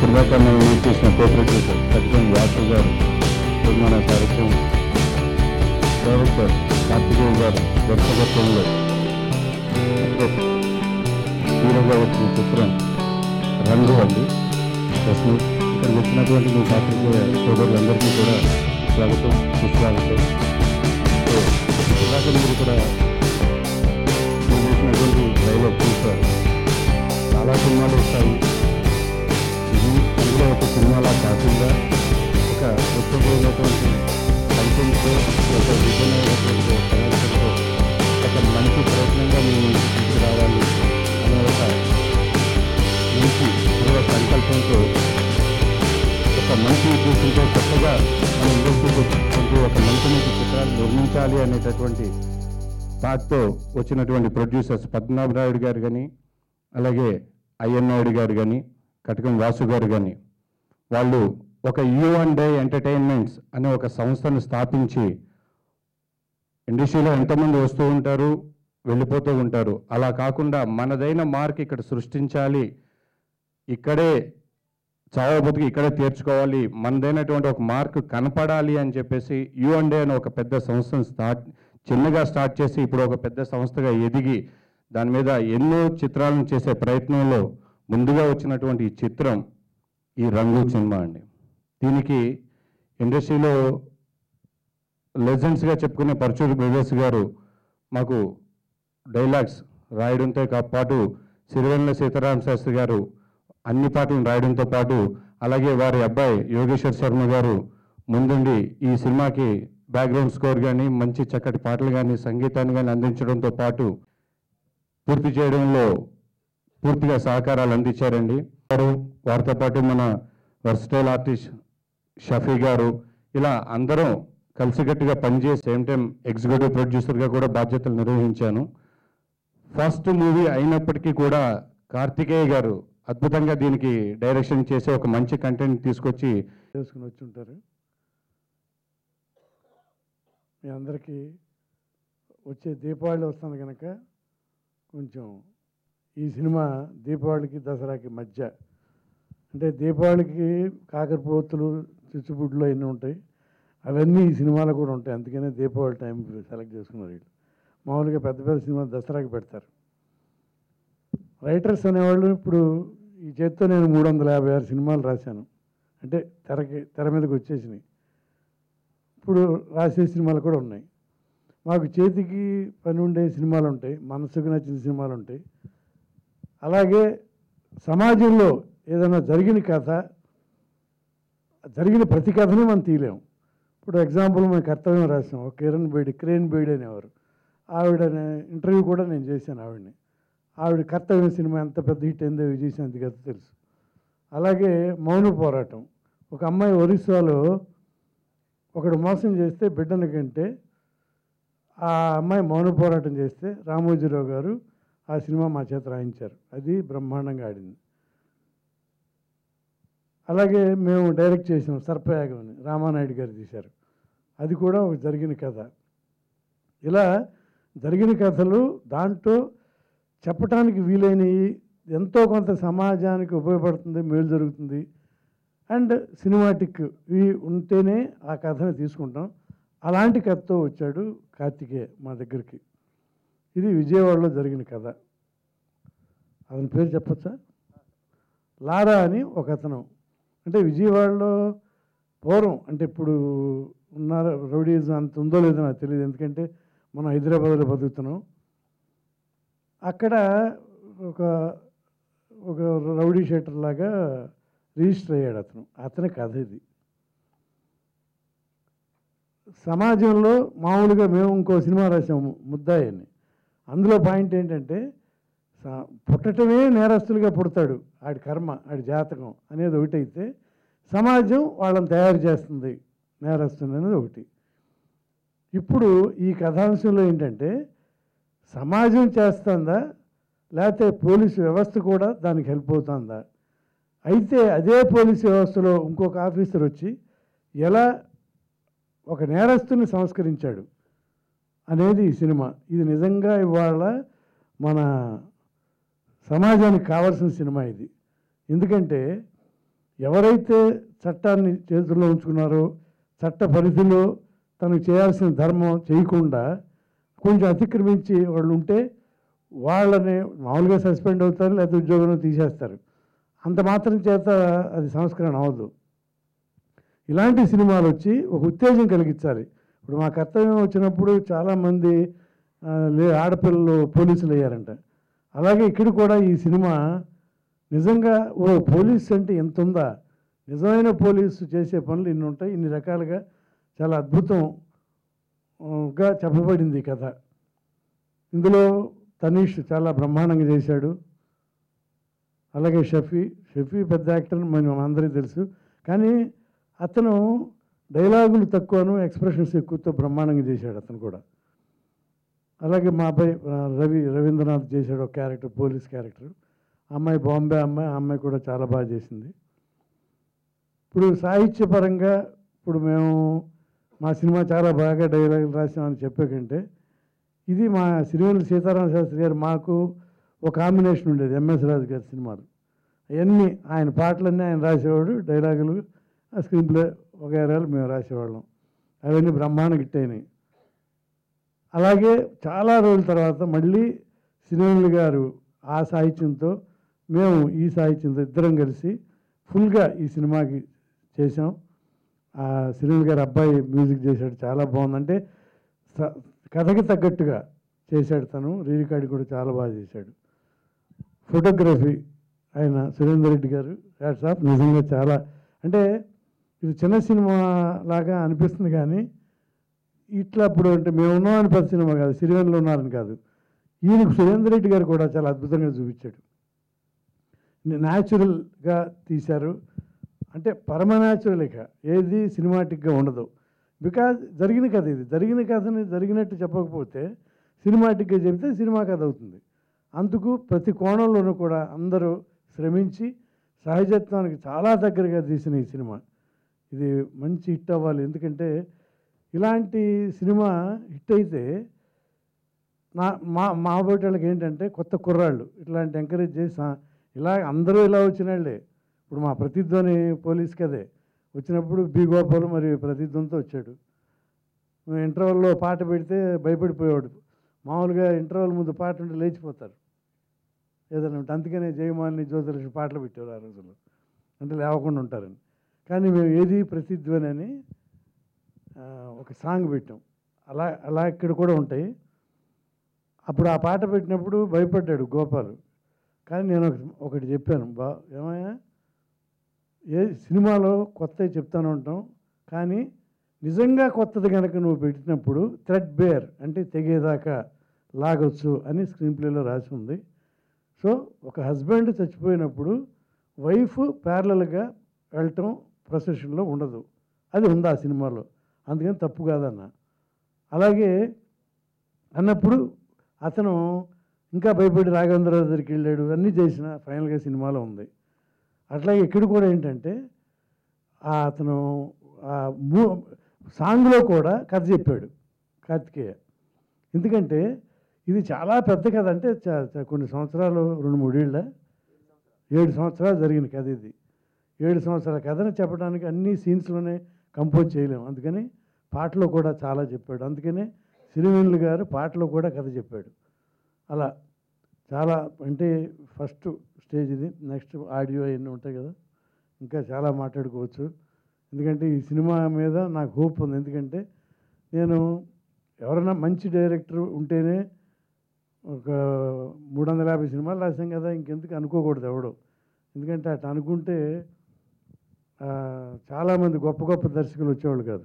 సుధాకర్ నేను చేసిన కోఆపరేటివ్ సత్యం వాసు గారు నిర్మాణ కార్యక్రమం డైరెక్టర్ కార్తికేయ గారు దర్శకత్వంలో హీరోగా వచ్చిన చిత్రం రంగు అండి ప్రశ్న ఇక్కడ వచ్చినటువంటి మీ పాత్రికేయ సోదరులందరికీ కూడా స్వాగతం సుస్వాగతం సో సుధాకర్ మీరు కూడా మీరు చేసినటువంటి ట్రైలర్ చూసారు చాలా సినిమాలు వస్తాయి ఇది అందులో ఒక సినిమాలా కాకుండా ఒక ఉత్తమమైనటువంటి కంటెంట్తో ఒక విభిన్నమైనటువంటి ప్రయత్నంతో ఒక మంచి ప్రయత్నంగా మేము తీసుకురావాలి అనే ఒక మంచి దృఢ సంకల్పంతో ఒక మంచి ఉద్దేశంతో కొత్తగా మన ఇండస్ట్రీకి వచ్చినటువంటి ఒక మంచి మంచి చిత్రాలు నిర్మించాలి అనేటటువంటి థాట్తో వచ్చినటువంటి ప్రొడ్యూసర్స్ పద్మనాభరాయుడు గారు కానీ అలాగే అయ్యన్నాయుడు గారు కానీ కటకం వాసు గారు కానీ వాళ్ళు ఒక యూ అండ్ డే ఎంటర్టైన్మెంట్స్ అనే ఒక సంస్థను స్థాపించి ఇండస్ట్రీలో ఎంతమంది వస్తూ ఉంటారు వెళ్ళిపోతూ ఉంటారు అలా కాకుండా మనదైన మార్క్ ఇక్కడ సృష్టించాలి ఇక్కడే చావ బతుకు ఇక్కడే తీర్చుకోవాలి మనదైనటువంటి ఒక మార్క్ కనపడాలి అని చెప్పేసి యూ అండ్ డే అనే ఒక పెద్ద సంస్థను స్టార్ట్ చిన్నగా స్టార్ట్ చేసి ఇప్పుడు ఒక పెద్ద సంస్థగా ఎదిగి దాని మీద ఎన్నో చిత్రాలను చేసే ప్రయత్నంలో ముందుగా వచ్చినటువంటి ఈ చిత్రం ఈ రంగు సినిమా అండి దీనికి ఇండస్ట్రీలో లెజెండ్స్గా చెప్పుకునే పరచూరు బ్రదర్స్ గారు మాకు డైలాగ్స్ రాయడంతో కా- పాటు సిరివెన్నెల సీతారామ శాస్త్రి గారు అన్ని పాటలను రాయడంతో పాటు అలాగే వారి అబ్బాయి యోగేశ్వర్ శర్మ గారు ముందుండి ఈ సినిమాకి బ్యాక్గ్రౌండ్ స్కోర్ కానీ మంచి చక్కటి పాటలు కానీ సంగీతాన్ని కానీ అందించడంతో పాటు పూర్తి చేయడంలో పూర్తిగా సహకారాలు అందించారండి వారు వారితో పాటు మన వర్స్టైల్ ఆర్టిస్ట్ షఫీ గారు ఇలా అందరం కలిసికట్టుగా పనిచేసి సేమ్ టైం ఎగ్జిక్యూటివ్ ప్రొడ్యూసర్గా కూడా బాధ్యతలు నిర్వహించాను ఫస్ట్ మూవీ అయినప్పటికీ కూడా కార్తికేయ గారు అద్భుతంగా దీనికి డైరెక్షన్ చేసి ఒక మంచి కంటెంట్ తీసుకొచ్చి చేసుకుని వచ్చి ఉంటారు మీ అందరికీ వచ్చే దీపావళి వస్తుంది కనుక కొంచెం ఈ సినిమా దీపావళికి దసరాకి మధ్య అంటే దీపావళికి కాకరపోతులు చిచ్చుబుడ్లు అవన్నీ ఉంటాయి అవన్నీ ఈ సినిమాలో కూడా ఉంటాయి అందుకనే దీపావళి టైం సెలెక్ట్ చేసుకున్నారు వీళ్ళు మామూలుగా పెద్ద పెద్ద సినిమా దసరాకి పెడతారు రైటర్స్ అనేవాళ్ళు ఇప్పుడు ఈ చేత్తో నేను మూడు వందల యాభై ఆరు సినిమాలు రాశాను అంటే తెరకి తెర మీదకి వచ్చేసినాయి ఇప్పుడు రాసే సినిమాలు కూడా ఉన్నాయి మాకు చేతికి పని ఉండే సినిమాలు ఉంటాయి మనసుకు నచ్చిన సినిమాలు ఉంటాయి అలాగే సమాజంలో ఏదైనా జరిగిన కథ జరిగిన ప్రతి కథని మనం తీయలేము ఇప్పుడు ఎగ్జాంపుల్ మేము కర్తవ్యం రాసాం ఒక కిరణ్ బేడి క్రేన్ బేడి అనేవారు ఆవిడ ఇంటర్వ్యూ కూడా నేను చేశాను ఆవిడని ఆవిడ కర్తవ్యం సినిమా ఎంత పెద్ద హిట్ అయిందో విజయశాంతి గారు తెలుసు అలాగే మౌన పోరాటం ఒక అమ్మాయి ఒరిస్సాలో ఒకడు మోసం చేస్తే బిడ్డని కంటే ఆ అమ్మాయి మౌన పోరాటం చేస్తే రామోజీరావు గారు ఆ సినిమా మా చేత రాయించారు అది బ్రహ్మాండంగా ఆడింది అలాగే మేము డైరెక్ట్ చేసాం సర్పయాగం అని రామానాయుడు గారు తీశారు అది కూడా ఒక జరిగిన కథ ఇలా జరిగిన కథలు దాంట్లో చెప్పటానికి వీలైనవి ఎంతో కొంత సమాజానికి ఉపయోగపడుతుంది మేలు జరుగుతుంది అండ్ సినిమాటిక్ ఇవి ఉంటేనే ఆ కథని తీసుకుంటాం అలాంటి కథతో వచ్చాడు కార్తికేయ మా దగ్గరికి ఇది విజయవాడలో జరిగిన కథ అతని పేరు చెప్పచ్చా లారా అని ఒక అతను అంటే విజయవాడలో పూర్వం అంటే ఇప్పుడు ఉన్న రౌడీజం అంత ఉందో లేదో నాకు తెలియదు ఎందుకంటే మనం హైదరాబాద్లో బతుకుతున్నాం అక్కడ ఒక ఒక రౌడీ షీటర్ లాగా రిజిస్టర్ అయ్యాడు అతను అతని కథ ఇది సమాజంలో మామూలుగా మేము ఇంకో సినిమా రాసాము ముద్దాయి అని అందులో పాయింట్ ఏంటంటే స- పుట్టటమే నేరస్తులుగా పుడతాడు ఆడి కర్మ ఆడి జాతకం అనేది ఒకటైతే సమాజం వాళ్ళని తయారు చేస్తుంది నేరస్తుని అనేది ఒకటి ఇప్పుడు ఈ కథాంశంలో ఏంటంటే సమాజం చేస్తుందా లేకపోతే పోలీసు వ్యవస్థ కూడా దానికి హెల్ప్ అవుతుందా అయితే అదే పోలీసు వ్యవస్థలో ఇంకొక ఆఫీసర్ వచ్చి ఎలా ఒక నేరస్తుని సంస్కరించాడు అనేది ఈ సినిమా ఇది నిజంగా ఇవాళ మన సమాజానికి కావాల్సిన సినిమా ఇది ఎందుకంటే ఎవరైతే చట్టాన్ని చేతుల్లో ఉంచుకున్నారో చట్ట పరిధిలో తనకు చేయాల్సిన ధర్మం చేయకుండా కొంచెం అతిక్రమించి వాళ్ళు ఉంటే వాళ్ళని మామూలుగా సస్పెండ్ అవుతారు లేదా ఉద్యోగంలో తీసేస్తారు అంత మాత్రం చేత అది సంస్కరణ అవ్వదు ఇలాంటి సినిమాలు వచ్చి ఒక ఉత్తేజం కలిగించాలి ఇప్పుడు మా కర్తవ్యం వచ్చినప్పుడు చాలామంది ఆ, లే ఆడపిల్లలు పోలీసులు అయ్యారంట అలాగే ఇక్కడ కూడా ఈ సినిమా నిజంగా ఓ పోలీస్ అంటే ఎంత ఉందా నిజమైన పోలీసు చేసే పనులు ఇన్ని ఉంటాయి ఇన్ని రకాలుగా చాలా అద్భుతంగా చెప్పబడింది ఈ కథ ఇందులో తనీష్ చాలా బ్రహ్మాండంగా చేశాడు అలాగే షఫీ షఫీ పెద్ద యాక్టర్ మనం అందరికీ తెలుసు కానీ అతను డైలాగులు తక్కువను ఎక్స్ప్రెషన్స్ ఎక్కువతో బ్రహ్మాండంగా చేశాడు అతను కూడా అలాగే మా అబ్బాయి ఆ, రవి రవీంద్రనాథ్ చేశాడు ఒక క్యారెక్టర్ పోలీస్ క్యారెక్టర్ అమ్మాయి బాంబే అమ్మాయి ఆ అమ్మాయి కూడా చాలా బాగా చేసింది ఇప్పుడు సాహిత్యపరంగా ఇప్పుడు మేము మా సినిమా చాలా బాగా డైలాగులు రాసామని చెప్పే కంటే ఇది మా సిరివెల్లి సీతారామ శాస్త్రి గారు మాకు ఒక కాంబినేషన్ ఉండేది ఎంఎస్ రాజు గారి సినిమాలు అవన్నీ ఆయన పాటలన్నీ ఆయన రాసేవాడు డైలాగులు ఆ స్క్రీన్ ప్లే ఒక ఏరాలు మేము రాసేవాళ్ళం అవన్నీ బ్రహ్మాండ గిట్ అయినాయి అలాగే చాలా రోజుల తర్వాత మళ్ళీ సిరివెల్లి గారు ఆ సాహిత్యంతో మేము ఈ సాహిత్యంతో ఇద్దరం కలిసి ఫుల్గా ఈ సినిమాకి చేసాం ఆ సిరివెల్లి గారు అబ్బాయి మ్యూజిక్ చేశాడు చాలా బాగుంది అంటే స- కథకి తగ్గట్టుగా చేశాడు తను రీ రికార్డ్ కూడా చాలా బాగా చేశాడు ఫోటోగ్రఫీ ఆయన సురేందర్ రెడ్డి గారు సాఫ్ నిజంగా చాలా అంటే ఇది చిన్న సినిమా లాగా అనిపిస్తుంది కానీ ఇట్లా ఇప్పుడు అంటే మేము ఉన్నాం అని పెద్ద సినిమా కాదు సిరివెల్లో ఉన్నారని కాదు ఈయనకు సురేందర్ రెడ్డి గారు కూడా చాలా అద్భుతంగా చూపించాడు న్యాచురల్గా తీశారు అంటే పరమ న్యాచురల్ ఇక ఏది సినిమాటిక్గా ఉండదు బికాజ్ జరిగిన కథ ఇది జరిగిన కథని జరిగినట్టు చెప్పకపోతే సినిమాటిక్గా చెబితే సినిమా కథ అవుతుంది అందుకు ప్రతి కోణంలోనూ కూడా అందరూ శ్రమించి సహజత్వానికి చాలా దగ్గరగా తీసిన ఈ సినిమా ఇది మంచి హిట్ అవ్వాలి ఎందుకంటే ఇలాంటి సినిమా హిట్ అయితే నా మా మా వాళ్ళకి ఏంటంటే కొత్త కుర్రాళ్ళు ఇట్లాంటి ఎంకరేజ్ చేసి "ఆ, ఇలా అందరూ ఇలా వచ్చిన వాళ్ళే ఇప్పుడు మా ప్రతిధ్వని పోలీస్ కదే వచ్చినప్పుడు బి గోపాల్ మరి ప్రతిధ్వనితో వచ్చాడు ఇంటర్వెల్లో పాట పెడితే భయపడిపోయేవాడు మామూలుగా ఇంటర్వెల్ ముందు పాట ఉంటే లేచిపోతారు ఏదైనా ఉంటే అందుకనే జయమాలిని జ్యోతిలక్ష్మి పాటలు పెట్టారు ఆ రోజుల్లో అంటే లేవకుండా ఉంటారని కానీ మేము ఏది ప్రతిధ్వని అని ఆ, ఒక సాంగ్ పెట్టాం అలా అలా ఇక్కడ కూడా ఉంటాయి అప్పుడు ఆ పాట పెట్టినప్పుడు భయపడ్డాడు గోపాలు కానీ నేను ఒక- ఒకటి చెప్పాను బా ఏమయ్యా ఏ సినిమాలో కొత్తవి చెప్తాను ఉంటాం కానీ నిజంగా కొత్తది కనుక నువ్వు పెట్టినప్పుడు థ్రెడ్ బేర్ అంటే తెగేదాకా లాగొచ్చు అని స్క్రీన్ ప్లేలో రాసి ఉంది సో ఒక హస్బెండ్ చచ్చిపోయినప్పుడు వైఫ్ ప్యారలల్గా వెళ్ళటం ప్రొసెషన్లో ఉండదు అది ఉంది ఆ సినిమాలో అందుకని తప్పు కాదన్న అలాగే అన్నప్పుడు అతను ఇంకా భయపడి రాఘవేంద్రరావు దగ్గరికి వెళ్ళాడు అన్నీ చేసిన ఫైనల్గా సినిమాలో ఉంది అట్లాగే ఇక్కడ కూడా ఏంటంటే ఆ అతను ఆ మూ సాంగ్లో కూడా కథ చెప్పాడు కార్తికేయ ఎందుకంటే ఇది చాలా పెద్ద కథ అంటే చ- చ- కొన్ని సంవత్సరాలు రెండు మూడేళ్ళ ఏడు సంవత్సరాలు జరిగిన కథ ఇది ఏడు సంవత్సరాల కథను చెప్పడానికి అన్ని సీన్స్లోనే కంపోజ్ చేయలేము అందుకని పాటలో కూడా చాలా చెప్పాడు అందుకనే సిరివెన్లు గారు పాటలో కూడా కథ చెప్పాడు అలా చాలా అంటే ఫస్ట్ స్టేజ్ ఇది నెక్స్ట్ ఆడియో అవన్నీ ఉంటాయి కదా ఇంకా చాలా మాట్లాడుకోవచ్చు ఎందుకంటే ఈ సినిమా మీద నాకు హోప్ ఉంది ఎందుకంటే నేను ఎవరైనా మంచి డైరెక్టర్ ఉంటేనే ఒక మూడు వందల యాభై సినిమాలు రాసాం కదా ఇంకెందుకు అనుకోకూడదు ఎవడు ఎందుకంటే అట్లా అనుకుంటే ఆ, చాలామంది గొప్ప గొప్ప దర్శకులు వచ్చేవాళ్ళు కాదు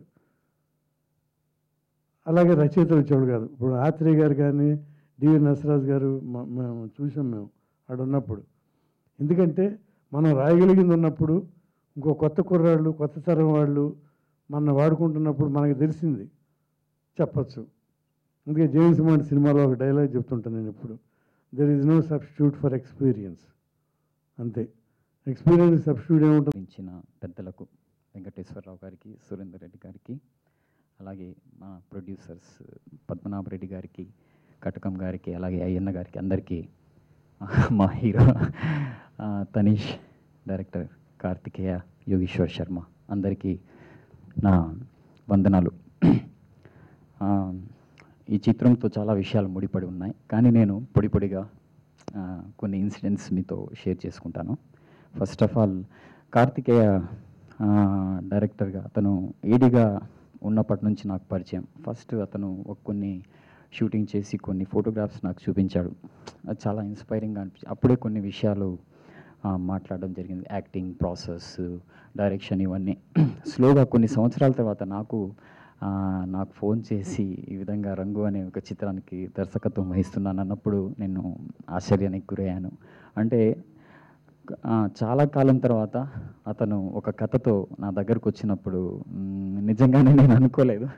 అలాగే రచయితలు వచ్చేవాళ్ళు కాదు ఇప్పుడు ఆత్రేయ గారు కానీ డివి నసరాజ్ గారు మ- మేము చూసాం మేము ఆడ ఉన్నప్పుడు ఎందుకంటే మనం రాయగలిగింది ఉన్నప్పుడు ఇంకో కొత్త కుర్రాళ్ళు కొత్త తరం వాళ్ళు మన వాడుకుంటున్నప్పుడు మనకు తెలిసింది చెప్పచ్చు అందుకే జేమ్స్ బాండ్ సినిమాలో ఒక డైలాగ్ చెప్తుంటాను నేను ఎప్పుడు there is no substitute for experience అంతే ఎక్స్పీరియన్స్ సబ్స్టిట్యూట్ ఏముంటుంది ఇచ్చిన పెద్దలకు వెంకటేశ్వరరావు గారికి సురేందర్ రెడ్డి గారికి అలాగే మా ప్రొడ్యూసర్స్ పద్మనాభ రెడ్డి గారికి కటకం గారికి అలాగే అయ్యన్న గారికి అందరికీ మా హీరో ఆ, తనీష్ డైరెక్టర్ కార్తికేయ యోగేశ్వర్ శర్మ అందరికీ నా వందనాలు ఆ, ఈ చిత్రంతో చాలా విషయాలు ముడిపడి ఉన్నాయి కానీ నేను పొడి పొడిగా ఆ, కొన్ని ఇన్సిడెంట్స్ మీతో షేర్ చేసుకుంటాను ఫస్ట్ ఆఫ్ ఆల్ కార్తికేయ ఆ, డైరెక్టర్గా అతను ఏడిగా ఉన్నప్పటి నుంచి నాకు పరిచయం ఫస్ట్ అతను ఒక కొన్ని షూటింగ్ చేసి కొన్ని ఫోటోగ్రాఫ్స్ నాకు చూపించాడు అది చాలా ఇన్స్పైరింగ్గా అనిపించి అప్పుడే కొన్ని విషయాలు ఆ, మాట్లాడడం జరిగింది యాక్టింగ్ ప్రాసెస్ డైరెక్షన్ ఇవన్నీ స్లోగా కొన్ని సంవత్సరాల తర్వాత నాకు ఆ, నాకు ఫోన్ చేసి ఈ విధంగా రంగు అనే ఒక చిత్రానికి దర్శకత్వం వహిస్తున్నాను అన్నప్పుడు నేను ఆశ్చర్యానికి గురయ్యాను అంటే ఆ, చాలా కాలం తర్వాత అతను ఒక కథతో నా దగ్గరకు వచ్చినప్పుడు మ్, నిజంగానే నేను అనుకోలేదు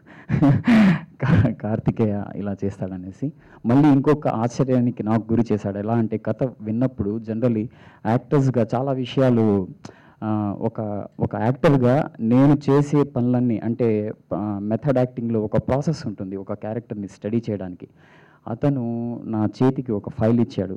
కా- కార్తికేయ ఇలా చేస్తాడనేసి మళ్ళీ ఇంకొక ఆశ్చర్యానికి నాకు గురి చేశాడు ఎలా అంటే కథ విన్నప్పుడు జనరలీ యాక్టర్స్గా చాలా విషయాలు ఆ, ఒక ఒక యాక్టర్గా నేను చేసే పనులన్నీ అంటే మెథడ్ యాక్టింగ్లో ఒక ప్రాసెస్ ఉంటుంది ఒక క్యారెక్టర్ని స్టడీ చేయడానికి అతను నా చేతికి ఒక ఫైల్ ఇచ్చాడు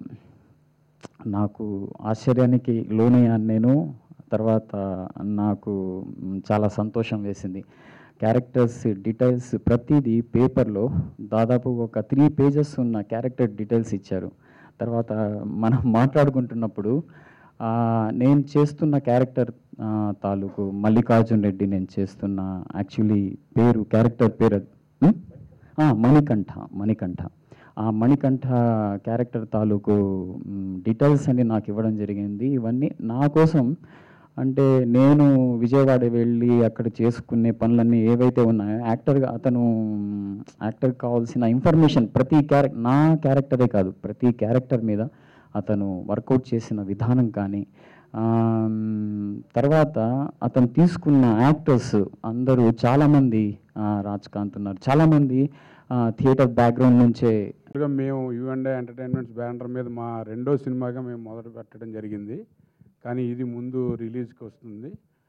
నాకు ఆశ్చర్యానికి లోనయ్యాను నేను తర్వాత నాకు మ్, చాలా సంతోషం వేసింది క్యారెక్టర్స్ డీటెయిల్స్ ప్రతిదీ పేపర్లో దాదాపు ఒక త్రీ పేజెస్ ఉన్న క్యారెక్టర్ డీటెయిల్స్ ఇచ్చారు తర్వాత మనం మాట్లాడుకుంటున్నప్పుడు ఆ, నేను చేస్తున్న క్యారెక్టర్ ఆ, తాలూకు మల్లికార్జున్ రెడ్డి నేను చేస్తున్న యాక్చువల్లీ పేరు క్యారెక్టర్ పేరు ఉం? ఆ, మణికంఠ మణికంఠ ఆ మణికంఠ క్యారెక్టర్ తాలూకు మ్, డీటెయిల్స్ అన్ని నాకు ఇవ్వడం జరిగింది ఇవన్నీ నా కోసం అంటే నేను విజయవాడ వెళ్ళి అక్కడ చేసుకునే పనులన్నీ ఏవైతే ఉన్నాయో యాక్టర్గా అతను మ్, యాక్టర్కి కావాల్సిన ఇన్ఫర్మేషన్ ప్రతి క్యారెక్ నా క్యారెక్టరే కాదు ప్రతి క్యారెక్టర్ మీద అతను వర్కౌట్ చేసిన విధానం కానీ ఆమ్, తర్వాత అతను తీసుకున్న యాక్టర్స్ అందరూ చాలామంది ఆ, రాజ్ కాంత్ ఉన్నారు చాలామంది థియేటర్ బ్యాక్గ్రౌండ్ నుంచే యాక్చువల్గా మేము యుఎండే ఎంటర్టైన్మెంట్స్ బ్యానర్ మీద మా రెండో సినిమాగా మేము మొదలు పెట్టడం జరిగింది కానీ ఇది ముందు రిలీజ్కి వస్తుంది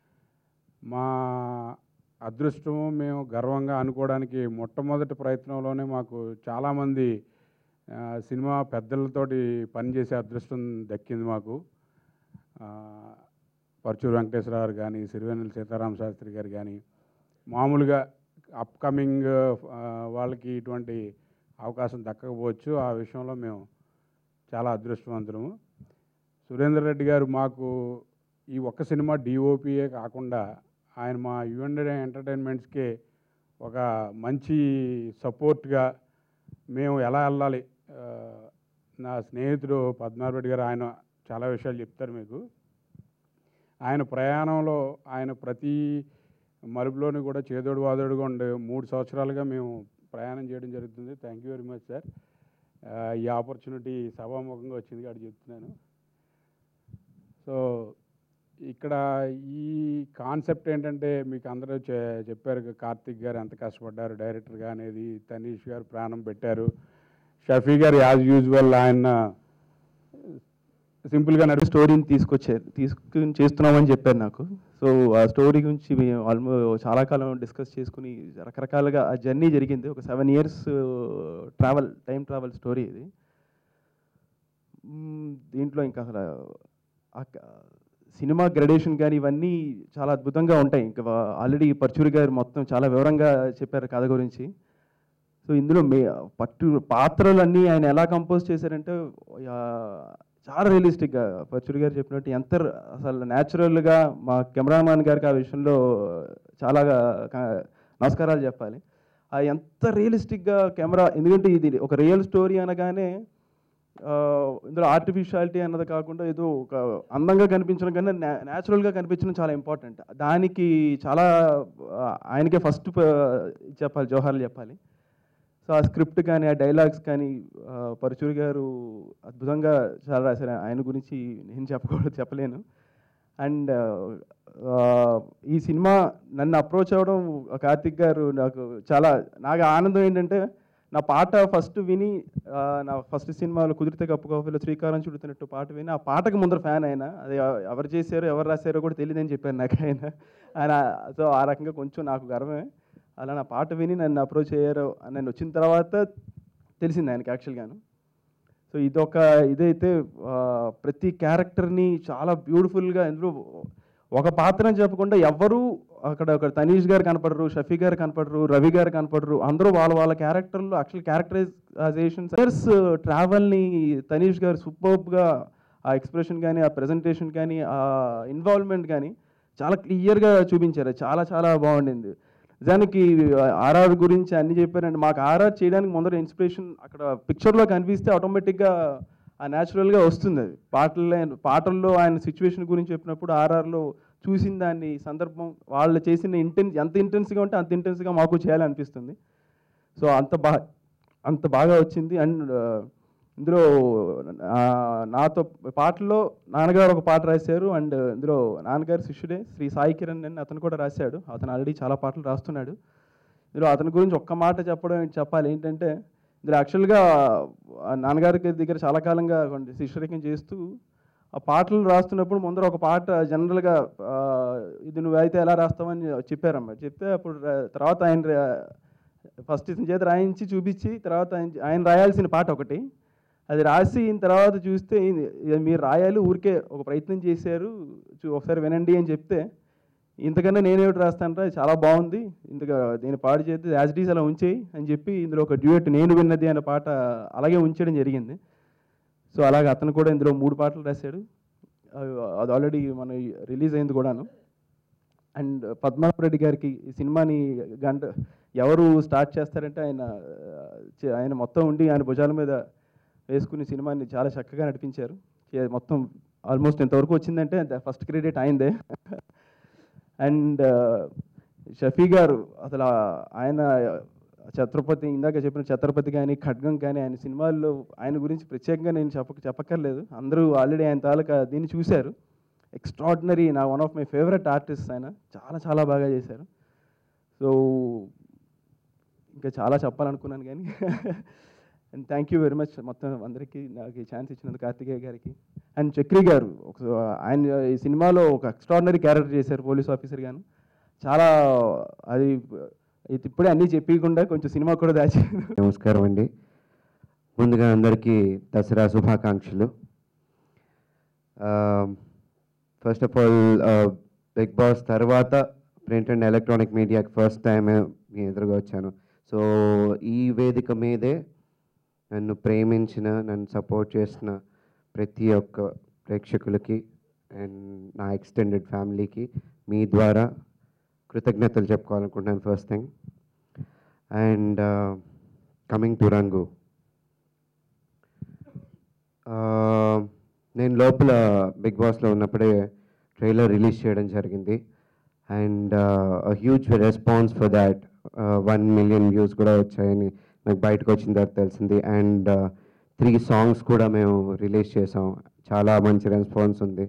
మా అదృష్టము మేము గర్వంగా అనుకోవడానికి మొట్టమొదటి ప్రయత్నంలోనే మాకు చాలామంది ఆ, సినిమా పెద్దలతోటి పనిచేసే అదృష్టం దక్కింది మాకు ఆ, పరచూరు వెంకటేశ్వర గారు కానీ సిరివెన్నెల సీతారామ శాస్త్రి గారు కానీ మామూలుగా అప్కమింగ్ వాళ్ళకి ఇటువంటి అవకాశం దక్కకపోవచ్చు ఆ విషయంలో మేము చాలా అదృష్టవంతులము సురేందర్ రెడ్డి గారు మాకు ఈ ఒక్క సినిమా డిఓపియే కాకుండా ఆయన మా యుఎన్డే ఎంటర్టైన్మెంట్స్కి ఒక మంచి సపోర్ట్గా మేము ఎలా వెళ్ళాలి ఆ, నా స్నేహితుడు పద్మారావు రెడ్డి గారు ఆయన చాలా విషయాలు చెప్తారు మీకు ఆయన ప్రయాణంలో ఆయన ప్రతి మలుపులోని కూడా చేదోడు వాదోడుగా ఉండే మూడు సంవత్సరాలుగా మేము ప్రయాణం చేయడం జరుగుతుంది thank you very much sir ఆ, ఈ ఆపర్చునిటీ సభాముఖంగా వచ్చింది కాబట్టి చెప్తున్నాను సో ఇక్కడ ఈ కాన్సెప్ట్ ఏంటంటే మీకు అందరూ చె- చెప్పారు కదా, కార్తిక్ గారు ఎంత కష్టపడ్డారు డైరెక్టర్గా అనేది తనీష్ గారు ప్రాణం పెట్టారు షఫీ గారు యాజ్ యూజువల్ ఆయన సింపుల్గా నడిపి స్టోరీని తీసుకొచ్చారు తీసుకుని చేస్తున్నామని చెప్పారు నాకు సో ఆ స్టోరీ గురించి మేము ఆల్మో చాలా కాలం డిస్కస్ చేసుకుని రకరకాలుగా ఆ జర్నీ జరిగింది ఒక seven years travel time travel story ఇది మ్మ్, దీంట్లో ఇంకా అసలు ఆ క- సినిమా గ్రడేషన్ కానీ ఇవన్నీ చాలా అద్భుతంగా ఉంటాయి ఇంకా ఆల్రెడీ పర్చూరి గారు మొత్తం చాలా వివరంగా చెప్పారు కథ గురించి సో ఇందులో మే పట్టు పాత్రలన్నీ ఆయన ఎలా కంపోజ్ చేశారంటే ఆ, చాలా రియలిస్టిక్గా పర్చూరి గారు చెప్పినట్టు ఎంత ర- అసలు న్యాచురల్గా మా కెమెరామాన్ గారికి ఆ విషయంలో చాలా క- నమస్కారాలు చెప్పాలి ఆ ఎంత రియలిస్టిక్గా కెమెరా ఎందుకంటే ఇది ఒక రియల్ స్టోరీ అనగానే ఆ, ఇందులో ఆర్టిఫిషియాలిటీ అన్నది కాకుండా ఏదో ఒక అందంగా కనిపించడం కన్నా న్యాచురల్గా కనిపించడం చాలా ఇంపార్టెంట్ దానికి చాలా ఆ, ఆయనకే ఫస్ట్ చెప్పాలి జోహార్లు చెప్పాలి సో ఆ స్క్రిప్ట్ కానీ ఆ డైలాగ్స్ కానీ ఆ, పరచూరి గారు అద్భుతంగా చాలా రాశారు ఆయన గురించి నేను చెప్పకూడదు చెప్పలేను అండ్ ఈ సినిమా నన్ను అప్రోచ్ అవ్వడం కార్తిక్ గారు నాకు చాలా నాకు ఆనందం ఏంటంటే నా పాట ఫస్ట్ విని ఆ, నా ఫస్ట్ సినిమాలో కుదిరితే కప్పు కాఫీలో శ్రీకారం చుడుతున్నట్టు పాట విని ఆ పాటకు ముందర ఫ్యాన్ ఆయన అది ఎవ- ఎవరు చేశారో ఎవరు రాశారో కూడా తెలియదని చెప్పారు నాకు ఆయన ఆయన సో ఆ రకంగా కొంచెం నాకు గర్వమే అలా నా పాట విని నన్ను అప్రోచ్ అయ్యారు నేను వచ్చిన తర్వాత తెలిసింది ఆయనకి యాక్చువల్గాను సో ఇదొక ఇదైతే ఆ, ప్రతి క్యారెక్టర్ని చాలా బ్యూటిఫుల్గా ఇందులో ఒక పాత్ర అని చెప్పకుండా ఎవ్వరూ అక్కడ ఒక తనీష్ గారు కనపడరు షఫీ గారు కనపడరు రవి గారు కనపడరు అందరూ వాళ్ళ వాళ్ళ క్యారెక్టర్లు యాక్చువల్ క్యారెక్టరైజేషన్స్ ట్రావెల్ని తనీష్ గారు సూపర్బ్గా ఆ ఎక్స్ప్రెషన్ కానీ ఆ ప్రెజెంటేషన్ కానీ ఆ ఇన్వాల్వ్మెంట్ కానీ చాలా క్లియర్గా చూపించారు చాలా చాలా బాగుండింది నిజానికి ఆర్ఆర్ గురించి అన్ని చెప్పారండి మాకు ఆర్ఆర్ చేయడానికి ముందర ఇన్స్పిరేషన్ అక్కడ పిక్చర్లో కనిపిస్తే ఆటోమేటిక్గా ఆ న్యాచురల్గా వస్తుంది అది పాటల్లో పాటల్లో ఆయన సిచ్యువేషన్ గురించి చెప్పినప్పుడు ఆర్ఆర్లో చూసిన దాన్ని సందర్భం వాళ్ళు చేసిన ఇంటెన్స్ ఎంత ఇంటెన్స్గా ఉంటే అంత ఇంటెన్స్గా మాకు చేయాలనిపిస్తుంది సో అంత బా అంత బాగా వచ్చింది అండ్ ఇందులో ఆ, నాతో పాటల్లో నాన్నగారు ఒక పాట రాశారు అండ్ ఇందులో నాన్నగారు శిష్యుడే శ్రీ సాయి కిరణ్ అని అతను కూడా రాశాడు అతను ఆల్రెడీ చాలా పాటలు రాస్తున్నాడు ఇందులో అతని గురించి ఒక్క మాట చెప్పడం ఏంటి చెప్పాలి ఏంటంటే ఇందులో యాక్చువల్గా ఆ నాన్నగారికి దగ్గర చాలా కాలంగా కొంచెం శిష్యరికం చేస్తూ ఆ పాటలు రాస్తున్నప్పుడు ముందర ఒక పాట జనరల్గా ఆ, ఇది నువ్వైతే ఎలా రాస్తావని చెప్పారన్నమాట చెప్తే అప్పుడు రా- తర్వాత ఆయన రా- ఫస్ట్ ఇతని చేత రాయించి చూపించి తర్వాత ఆయన ఆయన రాయాల్సిన పాట ఒకటి అది రాసిన తర్వాత చూస్తే ఇది ఇది మీరు రాయాలి ఊరికే ఒక ప్రయత్నం చేశారు చూ- ఒకసారి వినండి అని చెప్తే ఇంతకన్నా నేనేమిటి రాస్తానరా ఇది చాలా బాగుంది ఇంతగా నేను పాడు చేస్తే యాజ్ డీస్ అలా ఉంచేయి అని చెప్పి ఇందులో ఒక డ్యూయట్ నేను విన్నది అనే పాట అలాగే ఉంచడం జరిగింది సో అలాగే అతను కూడా ఇందులో మూడు పాటలు రాశాడు అవి- అది ఆల్రెడీ మన రిలీజ్ అయింది కూడాను అండ్ పద్మారెడ్డి గారికి ఈ సినిమాని గంట ఎవరు స్టార్ట్ చేస్తారంటే ఆయన ఆ, చే- ఆయన మొత్తం ఉండి ఆయన భుజాల మీద వేసుకుని సినిమాని చాలా చక్కగా నడిపించారు చే- మొత్తం ఆల్మోస్ట్ ఎంతవరకు వచ్చిందంటే ఫస్ట్ క్రెడిట్ ఆయనదే అండ్ షఫీ గారు అసలు ఆ- ఆయన ఛత్రపతి ఇందాక చెప్పిన ఛత్రపతి కానీ ఖడ్గం కానీ ఆయన సినిమాల్లో ఆయన గురించి ప్రత్యేకంగా నేను చెప్పక చెప్పక్కర్లేదు అందరూ ఆల్రెడీ ఆయన తాలూకా దీన్ని చూశారు ఎక్స్ట్రాడినరీ నా one of my favourite artist ఆయన చాలా చాలా బాగా చేశారు సో ఇంకా చాలా చెప్పాలనుకున్నాను కానీ and thank you very much మొత్తం అందరికీ నాకు ఈ ఛాన్స్ ఇచ్చినందుకు కార్తికేయ గారికి అండ్ చక్రి గారు ఒక ఆయన ఈ సినిమాలో ఒక ఎక్స్ట్రాడినరీ క్యారెక్టర్ చేశారు పోలీస్ ఆఫీసర్ గాను చాలా అది ఇది ఇప్పుడే అన్నీ చెప్పకుండా కొంచెం సినిమా కూడా దాచారు నమస్కారం అండి ముందుగా అందరికీ దసరా శుభాకాంక్షలు first of all Bigg Boss తర్వాత ప్రింట్ అండ్ ఎలక్ట్రానిక్ మీడియాకి ఫస్ట్ టైం మీ ఎదురుగా వచ్చాను సో ఈ వేదిక మీదే నన్ను ప్రేమించిన నన్ను సపోర్ట్ చేసిన ప్రతి ఒక్క ప్రేక్షకులకి అండ్ నా ఎక్స్టెండెడ్ ఫ్యామిలీకి మీ ద్వారా కృతజ్ఞతలు చెప్పుకోవాలనుకుంటున్నాను first thing and coming to Rangu Uh, నేను లోపల బిగ్ బాస్లో ఉన్నప్పుడే ట్రైలర్ రిలీజ్ చేయడం జరిగింది and huge response for that one million views కూడా వచ్చాయని నాకు బయటకు వచ్చిన తర్వాత తెలిసింది అండ్ త్రీ సాంగ్స్ కూడా మేము రిలీజ్ చేసాం చాలా మంచి రెస్పాన్స్ ఉంది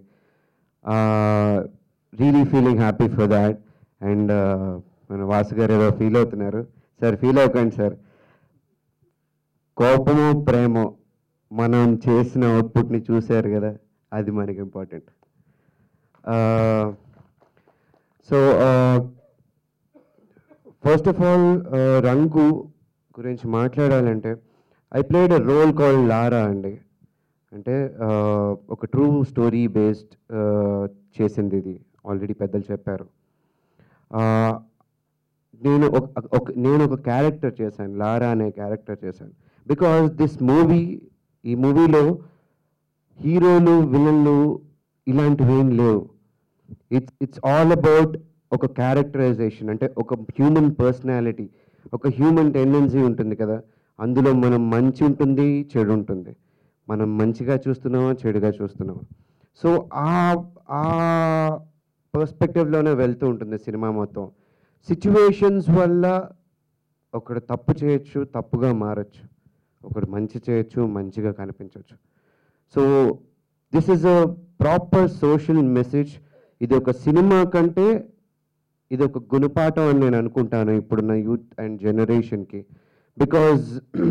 really feeling happy for that and మన వాసు గారు ఏదో ఫీల్ అవుతున్నారు సార్ ఫీల్ అవ్వకండి సార్ కోపము ప్రేమో మనం చేసిన అవుట్పుట్ని చూశారు కదా అది మనకి important so first of all Rangu గురించి మాట్లాడాలంటే I played a role call Lara అండి అంటే uh, ఒక ట్రూ స్టోరీ బేస్డ్ చేసింది ఇది ఆల్రెడీ పెద్దలు చెప్పారు Uh, నేను ఒక ఒక- నేను ఒక క్యారెక్టర్ చేశాను లారా అనే క్యారెక్టర్ చేశాను బికాస్ దిస్ మూవీ ఈ మూవీలో హీరోలు విలన్లు ఇలాంటివి ఏం లేవు ఇట్స్ ఇట్స్ ఆల్ అబౌట్ ఒక క్యారెక్టరైజేషన్ అంటే ఒక హ్యూమన్ పర్సనాలిటీ ఒక హ్యూమన్ టెండెన్సీ ఉంటుంది కదా అందులో మనం మంచి ఉంటుంది చెడు ఉంటుంది మనం మంచిగా చూస్తున్నామా చెడుగా చూస్తున్నామా సో ఆ ఆ పర్స్పెక్టివ్లోనే వెళ్తూ ఉంటుంది సినిమా మొత్తం సిచ్యువేషన్స్ వల్ల ఒకడు తప్పు చేయొచ్చు తప్పుగా మారచ్చు ఒకడు మంచి చేయొచ్చు మంచిగా కనిపించవచ్చు so this is a proper social message ఇది ఒక సినిమా కంటే ఇది ఒక గుణపాఠం అని నేను అనుకుంటాను ఇప్పుడున్న యూత్ అండ్ జనరేషన్కి because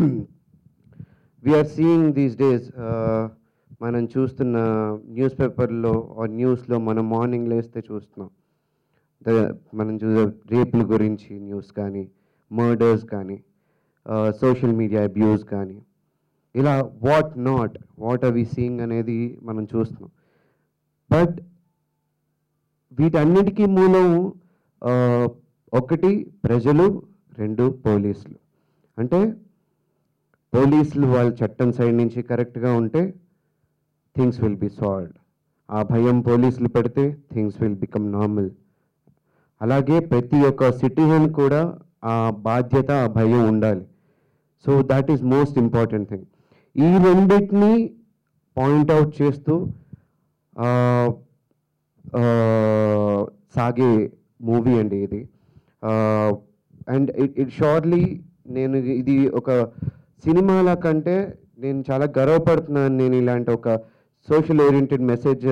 we're seeing these days మనం చూస్తున్న న్యూస్ పేపర్లో న్యూస్లో మనం మార్నింగ్ లేస్తే చూస్తున్నాం ద- మనం చూసే రేపుల గురించి న్యూస్ కానీ మర్డర్స్ కానీ సోషల్ మీడియా అబ్యూస్ కానీ ఇలా what not what are we seeing అనేది మనం చూస్తున్నాం బట్ వీటన్నిటికీ మూలం ఆ, ఒకటి ప్రజలు రెండు పోలీసులు అంటే పోలీసులు వాళ్ళ చట్టం సైడ్ నుంచి కరెక్ట్గా ఉంటే థింగ్స్ విల్ బి సాల్వ్డ్ ఆ భయం పోలీసులు పెడితే థింగ్స్ విల్ బికమ్ నార్మల్ అలాగే ప్రతి ఒక్క సిటిజన్ కూడా ఆ బాధ్యత ఆ భయం ఉండాలి so that is most important thing ఈ రెండింటిని పాయింట్అవుట్ చేస్తూ ఆ, ఆ, సాగే మూవీ అండి ఇది అండ్ ఇట్ ఇట్ షార్ట్లీ నేను ఇది ఒక సినిమాల కంటే నేను చాలా గర్వపడుతున్నాను నేను ఇలాంటి ఒక సోషల్ ఓరియంటెడ్ మెసేజ్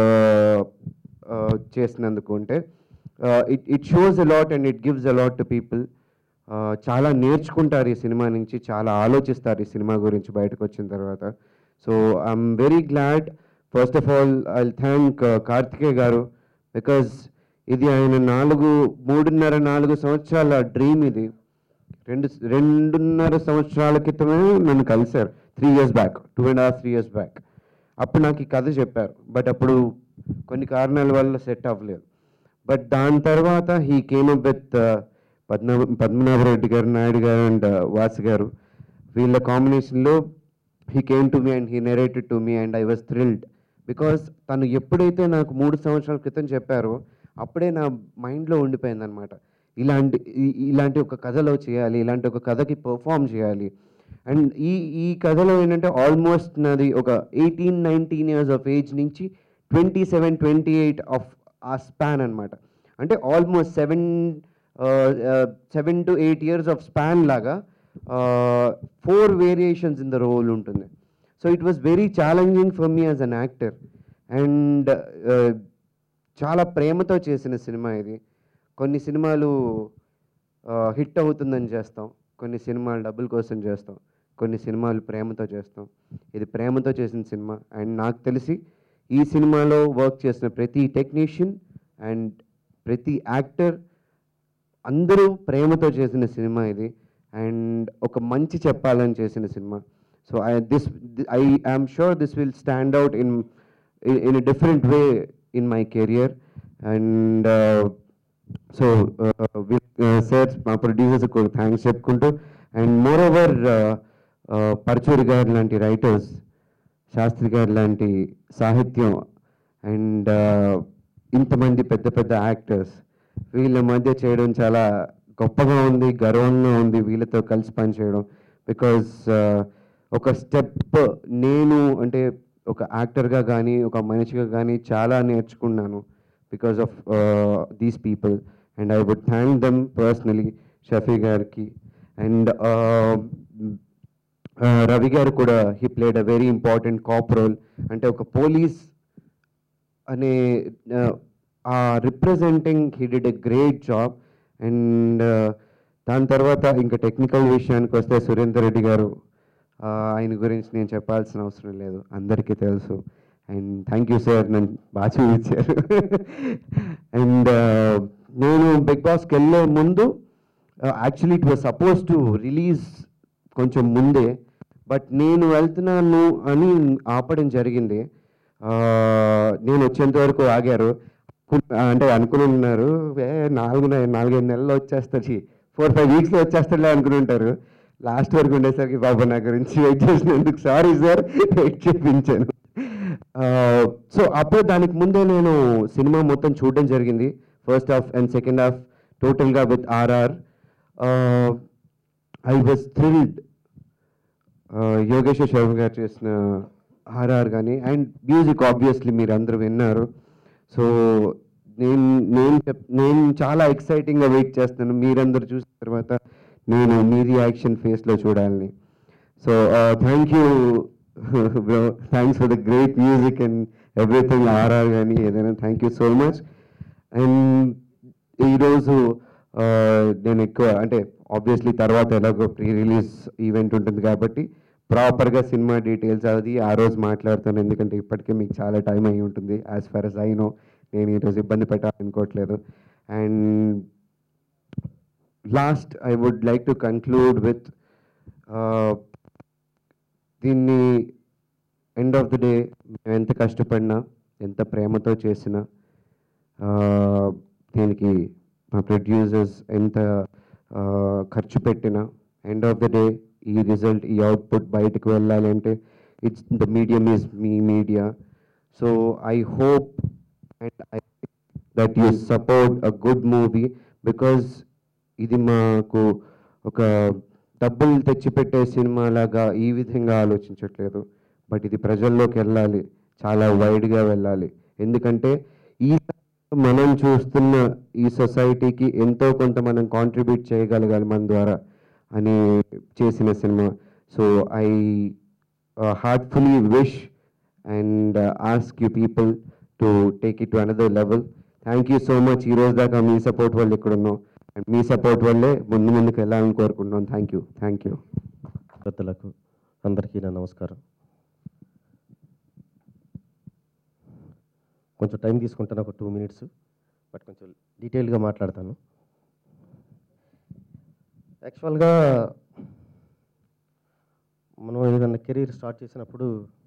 చేసినందుకు అంటే it it shows a lot and it gives a lot to people చాలా నేర్చుకుంటారు ఈ సినిమా నుంచి చాలా ఆలోచిస్తారు ఈ సినిమా గురించి బయటకు వచ్చిన తర్వాత so I'm very glad first of all I thank Karthikeya గారు బికాజ్ ఇది ఆయన నాలుగు మూడున్నర నాలుగు సంవత్సరాల డ్రీమ్ ఇది రెండు రెండున్నర సంవత్సరాల క్రితమే నన్ను కలిశారు three years back two and half three years back అప్పుడు నాకు ఈ కథ చెప్పారు బట్ అప్పుడు కొన్ని కారణాల వల్ల సెట్ అవ్వలేదు బట్ దాని తర్వాత he came up with Padma Padmanabha Reddy garu Naidu garu and Vasu garu వీళ్ళ కాంబినేషన్లో he came to me and he narrated to me and I was thrilled because తను ఎప్పుడైతే నాకు మూడు సంవత్సరాల క్రితం చెప్పారో అప్పుడే నా మైండ్లో ఉండిపోయింది అనమాట ఇలాంటి ఈ- ఇలాంటి ఒక కథలో చేయాలి ఇలాంటి ఒక కథకి పర్ఫామ్ చేయాలి అండ్ ఈ ఈ కథలో ఏంటంటే ఆల్మోస్ట్ నాది ఒక eighteen nineteen years of age నుంచి twenty seven twenty eight of ఆ స్పాన్ అనమాట అంటే almost seven seven to eight years of span లాగా four variations in the role ఉంటుంది so it was very challenging for me as an actor and చాలా ప్రేమతో చేసిన cinema ఇది కొన్ని సినిమాలు హిట్ అవుతుందని చేస్తాం కొన్ని సినిమాలు డబ్బుల కోసం చేస్తాం కొన్ని సినిమాలు ప్రేమతో చేస్తాం ఇది ప్రేమతో చేసిన సినిమా అండ్ నాకు తెలిసి ఈ సినిమాలో వర్క్ చేసిన ప్రతి టెక్నీషియన్ అండ్ ప్రతి యాక్టర్ అందరూ ప్రేమతో చేసిన సినిమా ఇది అండ్ ఒక మంచి చెప్పాలని చేసిన cinema so I this I I'm sure this will stand out in in a different way in my career and so sir మా ప్రొడ్యూసర్స్ కూడా థ్యాంక్స్ చెప్పుకుంటూ and moreover Paruchuri garu లాంటి రైటర్స్ శాస్త్రి గారు లాంటి సాహిత్యం అండ్ ఇంతమంది పెద్ద పెద్ద యాక్టర్స్ వీళ్ళ మధ్య చేయడం చాలా గొప్పగా ఉంది గర్వంగా ఉంది వీళ్ళతో కలిసి పనిచేయడం బికాజ్ ఒక స్టెప్ నేను అంటే ఒక యాక్టర్గా కానీ ఒక మనిషిగా కానీ చాలా నేర్చుకున్నాను because of these people and I would thank them personally Shafi గారికి అండ్ రవి గారు కూడా he played a very important cop role అంటే ఒక పోలీస్ అనే uh, ఆ representing he did a great job and దాని తర్వాత ఇంకా టెక్నికల్ విషయానికి వస్తే సురేందర్ రెడ్డి గారు uh, ఆయన గురించి నేను చెప్పాల్సిన అవసరం లేదు అందరికీ తెలుసు అండ్ థ్యాంక్ యూ సార్ నన్ను బాగా చూపించారు అండ్ నేను బిగ్ బాస్కి వెళ్ళే ముందు actually it was suppose to release కొంచెం ముందే బట్ నేను వెళ్తున్నాను అని ఆపడం జరిగింది ఆ, నేను వచ్చేంత వరకు ఆగారు కు- అంటే అనుకుని ఉన్నారు "ఏ, నాలుగు నె- నాలుగైదు నెలల్లో వచ్చేస్తుంది ఫోర్ ఫైవ్ వీక్స్లో వచ్చేస్తాడులే అనుకుని ఉంటారు లాస్ట్ వరకు ఉండేసరికి బాబా నా గురించి వెయిట్ చేసినందుకు సారీ సార్ వెయిట్ చేయించాను సో అప్పుడు దానికి ముందే నేను సినిమా మొత్తం చూడడం జరిగింది first half and second half టోటల్గా with RR I was thrilled Yogeshwar Sharma garu చేసిన ఆర్ఆర్ కానీ అండ్ మ్యూజిక్ ఆబ్వియస్లీ మీరు అందరూ విన్నారు సో నేను నేను చెప్ నేను చాలా ఎక్సైటింగ్గా వెయిట్ చేస్తున్నాను మీరందరూ చూసిన తర్వాత నేను మీ రియాక్షన్ ఫేస్లో చూడాలని so thank you bro thanks for the great music and everything RR కానీ ఏదైనా thank you so much and ఈరోజు ఆ, నేను ఎక్కువ అంటే ఆబ్వియస్లీ తర్వాత ఎలాగో ప్రీ రిలీజ్ ఈవెంట్ ఉంటుంది కాబట్టి ప్రాపర్గా సినిమా డీటెయిల్స్ అది ఆ రోజు మాట్లాడతాను ఎందుకంటే ఇప్పటికే మీకు చాలా టైం అయి ఉంటుంది as far as I know నేను ఈరోజు ఇబ్బంది పెట్టాలనుకోవట్లేదు and last I would like to conclude with దీన్ని ఎండ్ ఆఫ్ ది డే మేము ఎంత కష్టపడినా ఎంత ప్రేమతో చేసినా దీనికి మా ప్రొడ్యూసర్స్ ఎంత ఆ, ఖర్చు పెట్టినా ఎండ్ ఆఫ్ ద డే ఈ రిజల్ట్ ఈ అవుట్పుట్ బయటకు వెళ్ళాలి అంటే ఇట్స్ ద మీడియం ఈజ్ మీ media so I hope and I that you support a good movie because ఇది మాకు ఒక డబ్బులు తెచ్చిపెట్టే సినిమా లాగా ఈ విధంగా ఆలోచించట్లేదు బట్ ఇది ప్రజల్లోకి వెళ్ళాలి చాలా వైడ్గా వెళ్ళాలి ఎందుకంటే ఈ మనం చూస్తున్న ఈ సొసైటీకి ఎంతో కొంత మనం కాంట్రిబ్యూట్ చేయగలగాలి మన ద్వారా అని చేసిన cinema so I heartfully wish and ask you people to take it to another level thank you so much ఈ రోజు దాకా మీ సపోర్ట్ వల్ల ఇక్కడ ఉన్నాం అండ్ మీ సపోర్ట్ వల్లే ముందు ముందుకు వెళ్ళాలని కోరుకుంటున్నాం థ్యాంక్ యూ థ్యాంక్ యూ పెద్దలకు అందరికీ నా నమస్కారం కొంచెం టైం తీసుకుంటాను ఒక టూ మినిట్స్ బట్ కొంచెం డీటెయిల్గా మాట్లాడతాను యాక్చువల్గా మనం ఏదైనా కెరీర్ స్టార్ట్ చేసినప్పుడు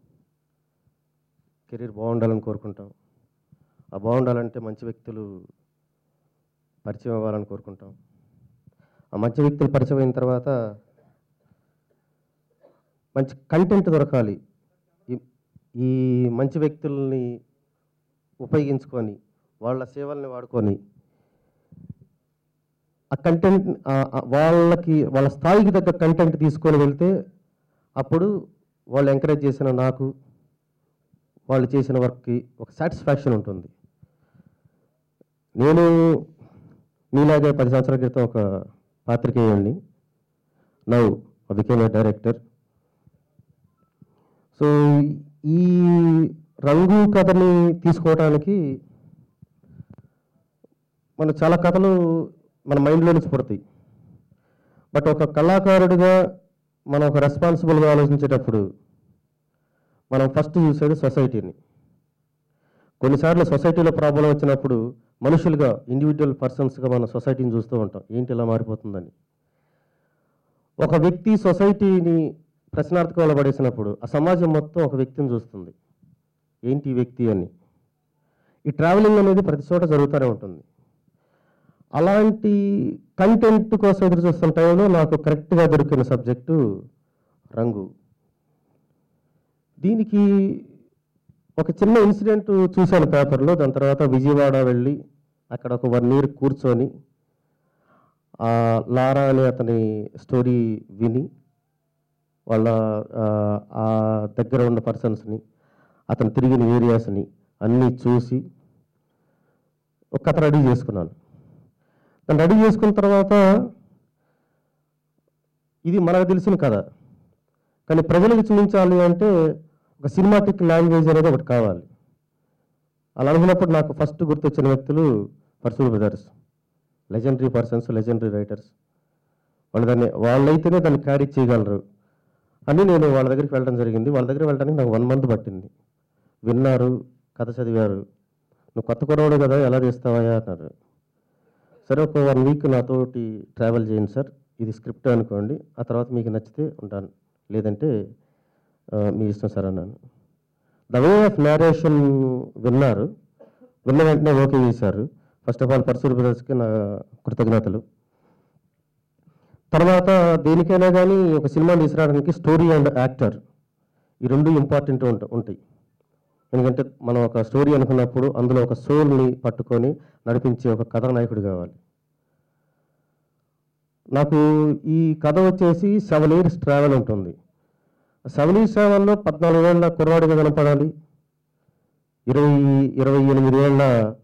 కెరీర్ బాగుండాలని కోరుకుంటాం ఆ బాగుండాలంటే మంచి వ్యక్తులు పరిచయం అవ్వాలని కోరుకుంటాం ఆ మంచి వ్యక్తులు పరిచయం అయిన తర్వాత మంచి కంటెంట్ దొరకాలి ఈ- ఈ మంచి వ్యక్తుల్ని ఉపయోగించుకొని వాళ్ళ సేవల్ని వాడుకొని ఆ కంటెంట్ వాళ్ళకి వాళ్ళ స్థాయికి తగ్గ కంటెంట్ తీసుకొని వెళ్తే అప్పుడు వాళ్ళు ఎంకరేజ్ చేసిన నాకు వాళ్ళు చేసిన వర్క్కి ఒక సాటిస్ఫాక్షన్ ఉంటుంది నేను మీలాగే పది సంవత్సరాల క్రితం ఒక పాత్రికేయుడిని now became a director so ఈ రంగు కథని తీసుకోవడానికి మన చాలా కథలు మన మైండ్లో నుంచి పుడతాయి బట్ ఒక కళాకారుడిగా మనం ఒక రెస్పాన్సిబుల్గా ఆలోచించేటప్పుడు మనం ఫస్ట్ చూసేది సొసైటీని కొన్నిసార్లు సొసైటీలో ప్రాబ్లం వచ్చినప్పుడు మనుషులుగా ఇండివిజువల్ పర్సన్స్గా మనం సొసైటీని చూస్తూ ఉంటాం ఏంటి ఇలా మారిపోతుందని ఒక వ్యక్తి సొసైటీని ప్రశ్నార్థకంలో పడేసినప్పుడు ఆ సమాజం మొత్తం ఒక వ్యక్తిని చూస్తుంది ఏంటి ఈ వ్యక్తి అని ఈ ట్రావెలింగ్ అనేది ప్రతి చోట జరుగుతూనే ఉంటుంది అలాంటి కంటెంట్ కోసం ఎదురు చూస్తున్న టైంలో నాకు కరెక్ట్గా దొరికిన సబ్జెక్టు రంగు దీనికి ఒక చిన్న ఇన్సిడెంట్ చూశాను పేపర్లో దాని తర్వాత విజయవాడ వెళ్ళి అక్కడ ఒక వన్ ఇయర్ కూర్చొని ఆ లారా అనే అతని స్టోరీ విని వాళ్ళ ఆ, ఆ దగ్గర ఉన్న పర్సన్స్ని అతను తిరిగిన ఏరియాస్ని అన్నీ చూసి ఒక కథ రెడీ చేసుకున్నాను దాన్ని రెడీ చేసుకున్న తర్వాత ఇది మనకు తెలిసిన కథ కానీ ప్రజలకు చూపించాలి అంటే ఒక సినిమాటిక్ లాంగ్వేజ్ అనేది ఒకటి కావాలి అలా అనుకున్నప్పుడు నాకు ఫస్ట్ గుర్తొచ్చిన వ్యక్తులు Paruchuri brothers legendary persons legendary writers వాళ్ళు దాన్ని వాళ్ళైతేనే దాన్ని క్యారీ చేయగలరు అని నేను వాళ్ళ దగ్గరికి వెళ్ళడం జరిగింది వాళ్ళ దగ్గర వెళ్ళడానికి నాకు వన్ మంత్ పట్టింది విన్నారు కథ చదివారు నువ్వు కొత్త కురవాడు కదా ఎలా తీస్తావా అన్నారు సరే ఒక వన్ వీక్ నాతోటి ట్రావెల్ చేయండి సార్ ఇది స్క్రిప్ట్ అనుకోండి ఆ తర్వాత మీకు నచ్చితే ఉంటాను లేదంటే ఆ, మీ ఇష్టం సార్ అన్నాను ద వే ఆఫ్ నేరేషన్ విన్నారు విన్న వెంటనే ఓకే చేశారు ఫస్ట్ ఆఫ్ ఆల్ పర్సూర్ బ్రదర్స్కి నా కృతజ్ఞతలు తర్వాత దేనికైనా కానీ ఒక సినిమా తీసుకురావడానికి స్టోరీ అండ్ యాక్టర్ ఈ రెండు ఇంపార్టెంట్ ఉంట ఉంటాయి ఎందుకంటే మనం ఒక స్టోరీ అనుకున్నప్పుడు అందులో ఒక సోల్ని పట్టుకొని నడిపించే ఒక కథానాయకుడు కావాలి నాకు ఈ కథ వచ్చేసి సెవెన్ ఇయర్స్ ట్రావెల్ ఉంటుంది సెవెన్ ఇయర్స్ ట్రావెల్లో పద్నాలుగు ఏళ్ళ కుర్రాడిగా కనపడాలి ఇరవై ఇరవై ఎనిమిది ఏళ్ళ